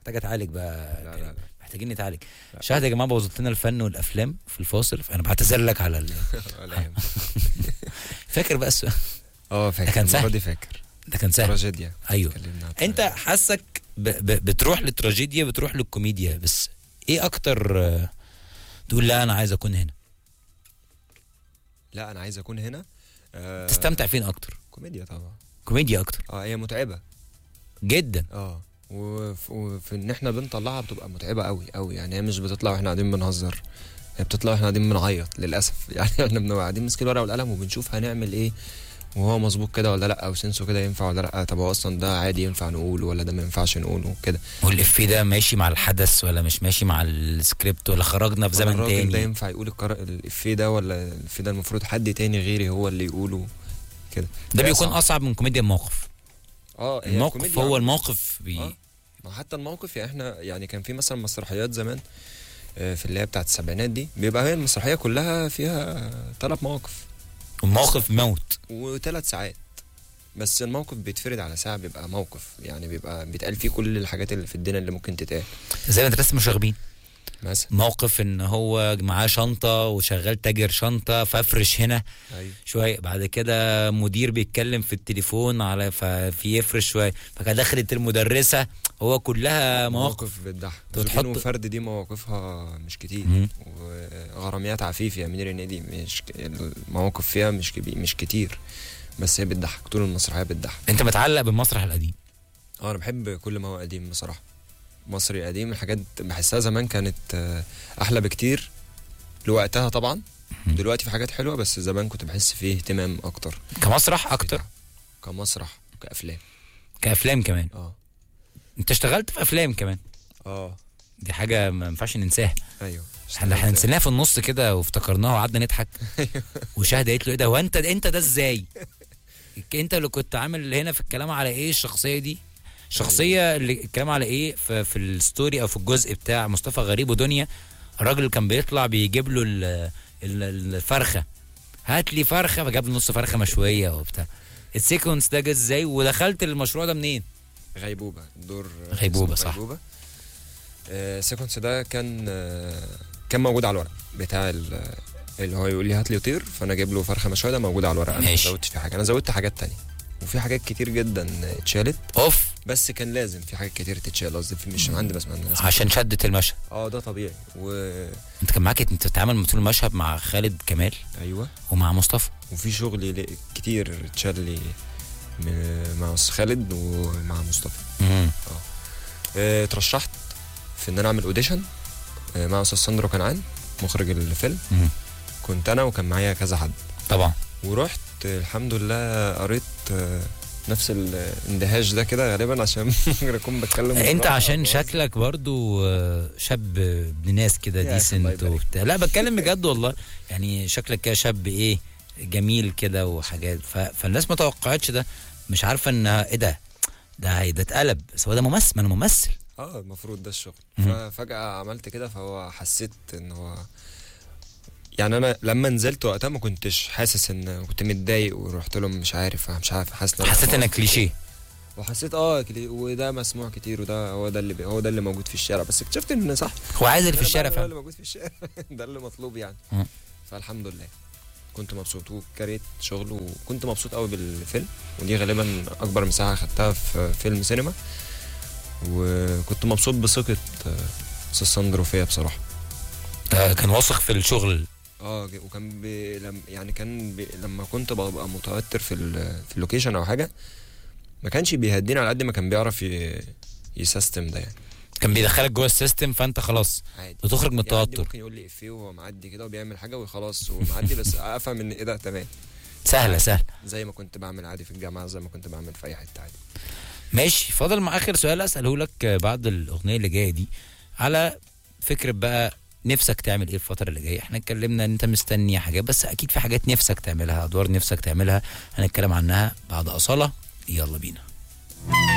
محتاج اتعالج بقى لا، كريم. لا. محتاجين نتعالج لا. شاهد يا جماعه بوظت لنا الفن والافلام في الفاصل فانا بعتذر لك على ال... ولا يهمك. فاكر بقى السؤال اه فاكر كان سهل. المرة دي فاكر ده كان سهل تراجيديا ايوه اتكلمنا عن انت حاسك ب... ب... بتروح للتراجيديا بتروح للكوميديا بس ايه اكتر آه، تقول لا انا عايز اكون هنا لا انا عايز اكون هنا آه تستمتع فين اكتر كوميديا طبعا كوميديا اكتر اه هي متعبه جدا اه وف- وفي ان احنا بنطلعها بتبقى متعبه قوي قوي يعني هي مش بتطلع واحنا قاعدين بنهزر هي بتطلع واحنا قاعدين بنعيط للاسف يعني احنا بنبقى قاعدين ماسكين الورقه والقلم وبنشوف هنعمل ايه وهو مظبوط كده ولا لا او سنسو كده ينفع ولا لا طب هو اصلا ده عادي ينفع نقوله ولا ده ما ينفعش نقوله كده والافيه ده ماشي مع الحدث ولا مش ماشي مع السكريبت ولا خرجنا في ولا زمن الراجل ده تاني ينفع يقول القرا- الافيه ده ولا الافيه ده المفروض حد تاني غيري هو اللي يقوله كده ده هي بيكون صعبة. اصعب من كوميديا الموقف اه هي الموقف الكوميديا هو عموماً. الموقف بي... آه. ما حتى الموقف يعني احنا يعني كان في مثلا مسرحيات زمان آه، في اللي هي بتاعت السبعينات دي بيبقى هي المسرحيه كلها فيها ثلاث مواقف الموقف موت وثلاث ساعات بس الموقف بيتفرد على ساعه بيبقى موقف يعني بيبقى بيتقال فيه كل الحاجات اللي في الدنيا اللي ممكن تتقال زي مدرسه مشاغبين مثلا موقف ان هو معاه شنطه وشغال تاجر شنطه فافرش هنا ايوه شويه بعد كده مدير بيتكلم في التليفون على ففي يفرش شويه فكان دخلت المدرسه هو كلها مواقف بتضحك طب زوجين تحط- وفرد دي مواقفها مش كتير مم. وغراميات عفيف يا منير النادي مش ك- المواقف فيها مش كبير مش كتير بس هي بتضحك طول المسرحيه بتضحك انت متعلق بالمسرح القديم اه انا بحب كل ما هو قديم بصراحه مصري قديم الحاجات بحسها زمان كانت آه، احلى بكتير لوقتها طبعا مم. دلوقتي في حاجات حلوه بس زمان كنت بحس فيه اهتمام اكتر كمسرح اكتر كمسرح كافلام كافلام كمان اه انت اشتغلت في افلام كمان اه دي حاجه ما ينفعش ننساها ايوه احنا احنا نسيناها في النص كده وافتكرناها وقعدنا نضحك وشاهد قالت له ايه ده هو انت انت ده ازاي انت اللي كنت عامل هنا في الكلام على ايه الشخصيه دي الشخصيه اللي الكلام على ايه في, في الستوري او في الجزء بتاع مصطفى غريب ودنيا الراجل اللي كان بيطلع بيجيب له ال- ال- الفرخه هات لي فرخه فجاب له نص فرخه مشويه وبتاع السيكونس ده جه ازاي ودخلت المشروع ده منين غيبوبه دور آه، غيبوبة، اسمه صح. غيبوبه آه سيكونس ده كان آه كان موجود على الورق بتاع ال- اللي هو يقول لي هات لي طير فانا اجيب له فرخه مشويه ده موجود على الورق انا ما ماشي. زودتش فيه حاجه انا زودت حاجات تانية وفي حاجات كتير جدا اتشالت اوف بس كان لازم في حاجات كتير تتشال قصدي في مش عندي بس عندي ناس عشان شدت المشهد اه ده طبيعي و انت كان معاك انت بتتعامل طول المشهد مع خالد كمال ايوه ومع مصطفى وفي شغل ل- كتير اتشال لي من- مع أستاذ خالد ومع مصطفى امم اه، اترشحت في ان انا اعمل اوديشن اه، مع استاذ ساندرو كنعان مخرج الفيلم مم. كنت انا وكان معايا كذا حد طبعا ورحت الحمد لله قريت اه، نفس الاندهاش ده كده غالبا عشان ممكن اكون بتكلم انت بصراحة عشان أو شكلك برضو آه، شاب ابن ناس كده يا أخي الله ديسنت يبارك. وبتاع لا بتكلم بجد والله يعني شكلك كده شاب ايه جميل كده وحاجات ف... فالناس ما توقعتش ده مش عارفه ان ايه ده ده هي- ده اتقلب بس هو ده ممثل ما انا ممثل اه المفروض ده الشغل مهم. ففجأة عملت كده فهو حسيت ان هو يعني انا لما نزلت وقتها ما كنتش حاسس ان كنت متضايق ورحت لهم مش عارف مش عارف حاسس إن أنا حسيت خلاص انك كليشيه وحسيت اه كلي- وده مسموع كتير وده هو ده اللي بي- هو ده اللي موجود في الشارع بس اكتشفت ان صح هو عايز اللي في أنا الشارع بعمل هو فعلا اللي موجود في الشارع ده اللي مطلوب يعني مم. فالحمد لله كنت مبسوط وكريت شغل وكنت مبسوط قوي بالفيلم ودي غالبا اكبر مساحه خدتها في فيلم سينما وكنت مبسوط بثقه آه، استاذ ساندرو فيا بصراحه آه، كان واثق في الشغل اه ج- وكان بي لم يعني كان بي لما كنت ببقى متوتر في ال- في اللوكيشن او حاجه ما كانش بيهديني على قد ما كان بيعرف ي- يسيستم ده يعني كان بيدخلك جوه السيستم فانت خلاص عادي بتخرج من يعني التوتر ممكن يقول لي افيه وهو معدي كده وبيعمل حاجه وخلاص ومعدي بس افهم ان ايه ده تمام سهله سهله زي ما كنت بعمل عادي في الجامعه زي ما كنت بعمل في اي حته عادي ماشي فاضل مع اخر سؤال اساله لك آه، بعد الاغنيه اللي جايه دي على فكره بقى نفسك تعمل ايه الفتره اللي جايه احنا اتكلمنا ان انت مستني حاجات بس اكيد في حاجات نفسك تعملها ادوار نفسك تعملها هنتكلم عنها بعد اصاله يلا بينا